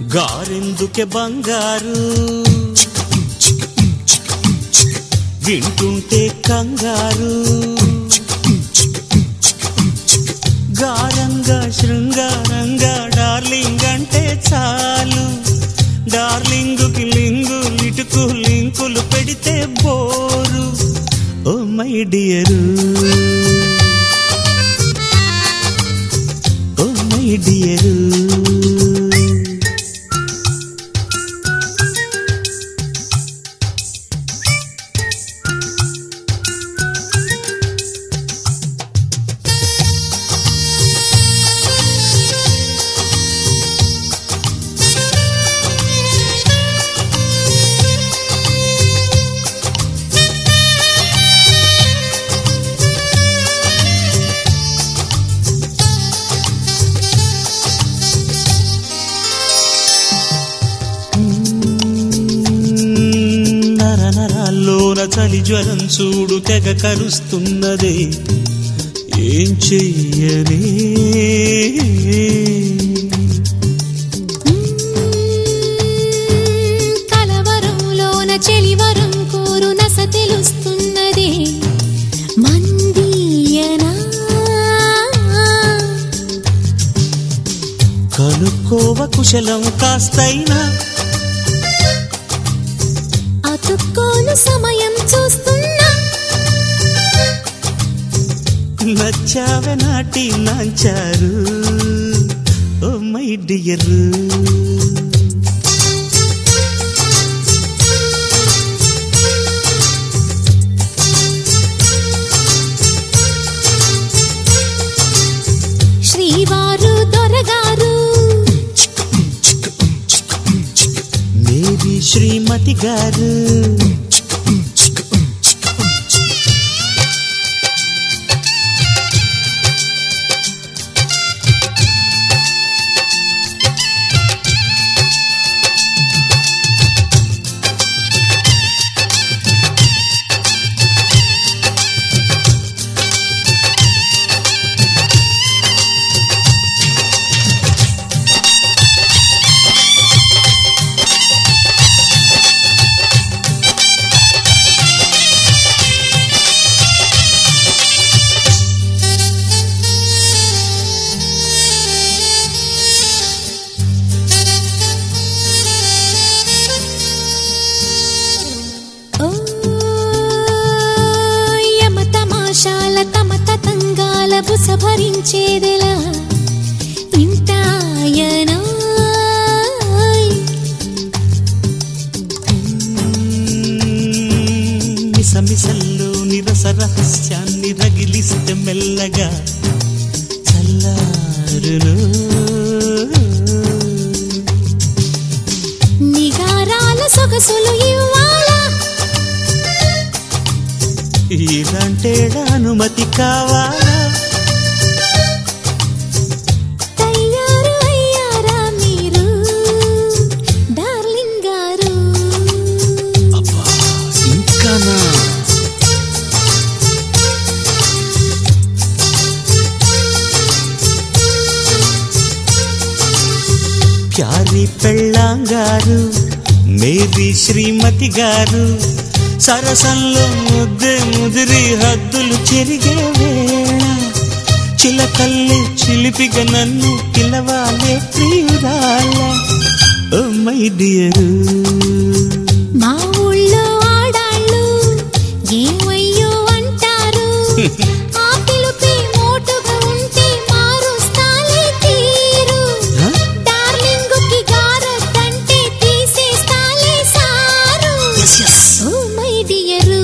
గారెందుకే బంగారు వింటుంటే కంగారు గారంగా శృంగారంగా డార్లింగ్ అంటే చాలు డార్లింగుకి లింగు లిటుకు లింకులు పెడితే bore oh my dear oh my dear నర నరాల్లోన చలి జ్వరం చూడు తెగ కరుస్తున్నదే ఏం చెయ్యనే కలవరంలోన చెలివరం కోరు నస తెలుస్తున్నదే మందీయనా కనుక్కోవ కుశలం కాస్తైనా అతుక్కోను సమయం చూస్తున్నా నచ్చావె నాటి నాంచారు ఓ మై డియర్ శ్రీవారు దొరగారు మేరీ శ్రీమతి గారు ఓ యమ తమాషాల తమ తతంగాల బుస భరించేదెలా ఇంటాయనా మిసమిసల్లో నిరస రహస్యాన్ని రగిలిస్తే మెల్లగా చల్లారును నిగారాల సొగసులు ఇవ్వాలా ఇలాంటే అనుమతి కావాలా తయారు అయ్యారా మీరు డార్లింగ్ గారు అబ్బా ఇంకానా ప్యారి పెళ్ళాంగారు మేరీ శ్రీమతి గారు సరసంలో ముద్దే ముదిరి హద్దులు చెరిగే వేళ చిలకల్లి చిలిపిగా నన్ను పిలవాలే ప్రియురాల ఓ మై డియరు మా ఊళ్ళో ఆడాళ్ళు ఏమయ్యో అంటారు ఆ పిలుపే మోటుగా ఉంటే మారుస్తాలే తీరు Huh? డార్లింగుకి గారొద్దంటే తీసేస్తాలే sir oh my dear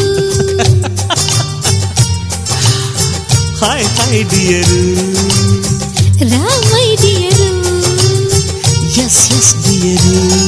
hi hi dear రా my dear yes yes dear